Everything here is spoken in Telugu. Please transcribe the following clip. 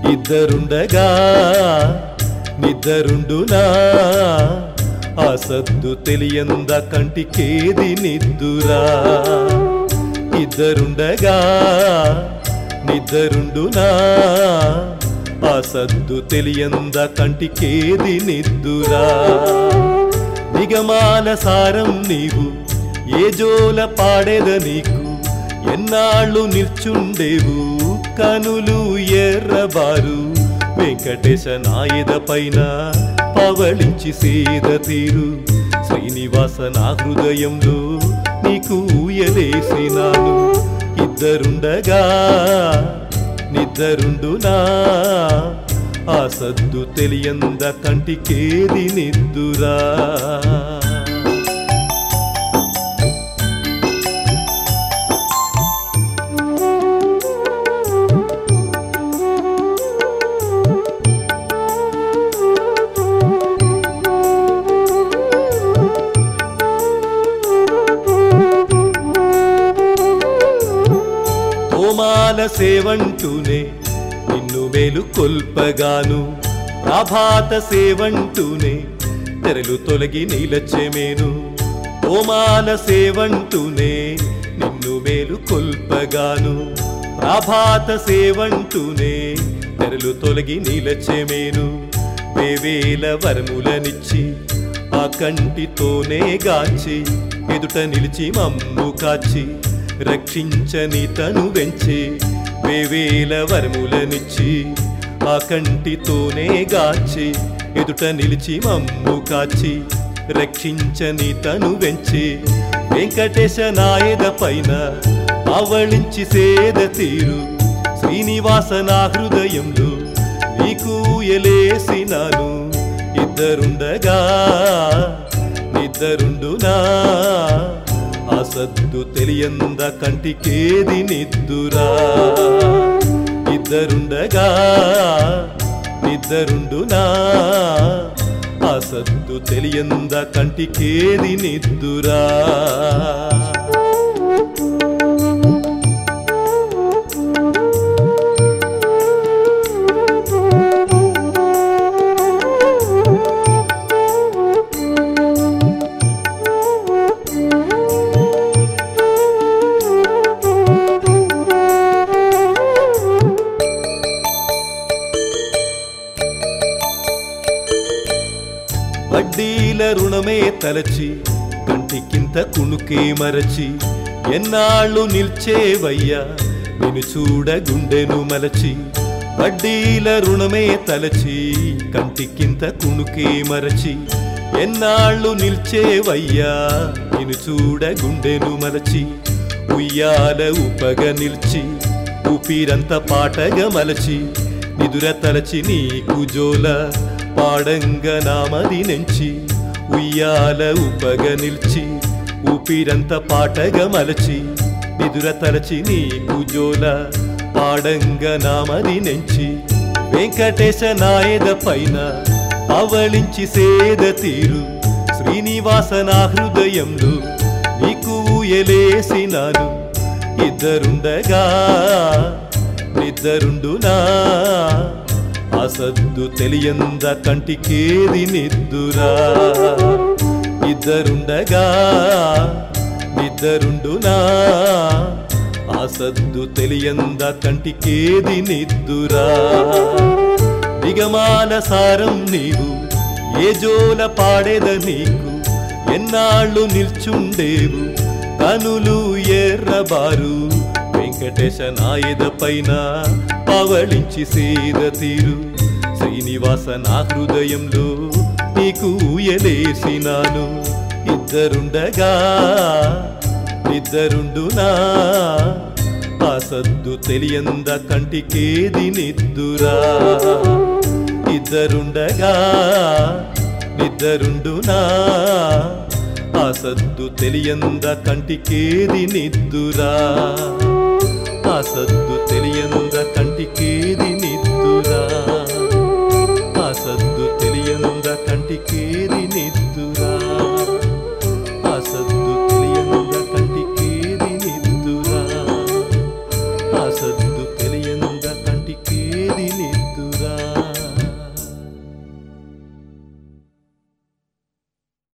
ఇద్దరుండగా నిద్దరుండునా ఆ సద్దు తెలియంద కంటికేది నిద్దురా ఇద్దరుండగా నిద్దరుండునా ఆ సద్దు తెలియంద కంటికేది నిద్దురా నిగమాన సారం నీవు ఏ జోల పాడేద నీకు ఎన్నాళ్ళు నిల్చుండేవు కనులు ఎర్రబారు వెంకటేశ నాయద పైన పవళించి సేద తీరు శ్రీనివాస నా హృదయంలో నీకు ఊయలేసినాను ఇద్దరుండగా నిద్దరుండునా ఆ సద్దు తెలియంద కంటికేది నిద్దురా తోమాల సేవంటూనే నిన్ను మేలు కొల్పగాను ప్రభాత సేవంటూనే తెరలు తొలగి నీలచ్చెమేను తోమాల సేవంటూనే నిన్ను మేలు కొల్పగాను ప్రభాత సేవంటూనే తెరలు తొలగి నీలచ్చెమేను వేవేల వరములనిచ్చి ఆ కంటితోనే గాచి ఎదుట నిలిచి మమ్ము కాచి రక్షించని తను వెంచి వేవేల వరములనిచ్చి ఆ కంటితోనే గాచి ఎదుట నిలిచి మమ్ము కాచి రక్షించని తను వెంచి వెంకటేశ నాయద పైన అవళించి సేద తీరు శ్రీనివాస నా హృదయంలో నీకు ఎలేసినాను ఇద్దరుండగా నిద్దరుండునా ఆ సద్దు తెలియంద కంటికేది నిద్దురా ఇద్దరుండగా నిద్దరుండునా ఆ సద్దు తెలియంద కంటికేది నిద్దురా వడ్డీల రుణమే తలచి కంటికింత కునుకే మరచి ఎన్నాళ్ళు నిల్చేవయ్యా నిన్ను చూడ గుండెను మలచి వడ్డీల రుణమే తలచి కంటికింత కునుకే మరచి ఎన్నాళ్ళు నిల్చేవయ్యా నిన్ను చూడ గుండెను మలచి ఉయ్యాల ఉపగ నిల్చి ఊపిరంత పాటగా మలచి నిదుర తలచి నీకు జోల పాడంగ నామది నెంచి ఉయ్యాల ఉపగ నిల్చి ఊపిరంత పాటగా మలచి నిదుర తలచి నీకు జోల పాడంగ నామది నెంచి వెంకటేశ నాయద పైన అవళించి సేద తీరు శ్రీనివాస నా హృదయంలో నీకు ఎలేసినాను ఇద్దరుండగా నిద్దరుండునా ఆ సద్దు తెలియంద కంటికేది నిద్దురా ఇద్దరుండగా నిద్దరుండునా ఆ సద్దు తెలియంద కంటికేది నిద్దురా నిగమాన సారం నీవు ఏ జోల పాడేద నీకు ఎన్నాళ్ళు నిల్చుండేవు కనులు ఎర్రబారు వెంకటేశ నాయద పైన పవళించి సేద తీరు శ్రీనివాస నా హృదయంలో నీకు ఎలేసినాను ఇద్దరుండగా నిద్దరుండునా ఆ సద్దు తెలియంద కంటికేది నిద్దురా ఇద్దరుండగా నిద్దరుండునా ఆ సద్దు తెలియంద కంటికేది నిద్దురా ఆ సద్దు తెలియంద కంటికేది